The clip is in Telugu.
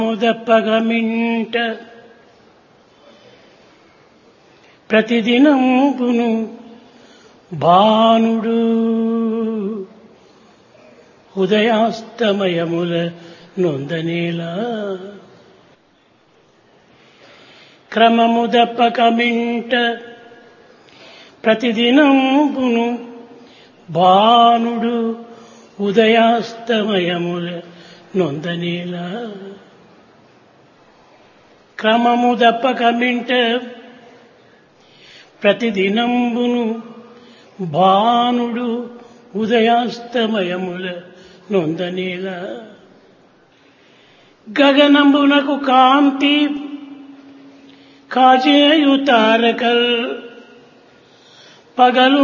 ముదప్పగమింట ప్రతిదినంపును భానుడు ఉదయాస్తమయముల నొందనేలా క్రమముదప్పకమింట ప్రతిదినంపును భానుడు ఉదయాస్తమయముల నొందనేలా క్రమము దప్పకమింట ప్రతిదినంబును భానుడు ఉదయాస్తమయముల నొందనేలా గగనంబునకు కాంతి కాజేయు తారకల్ పగలు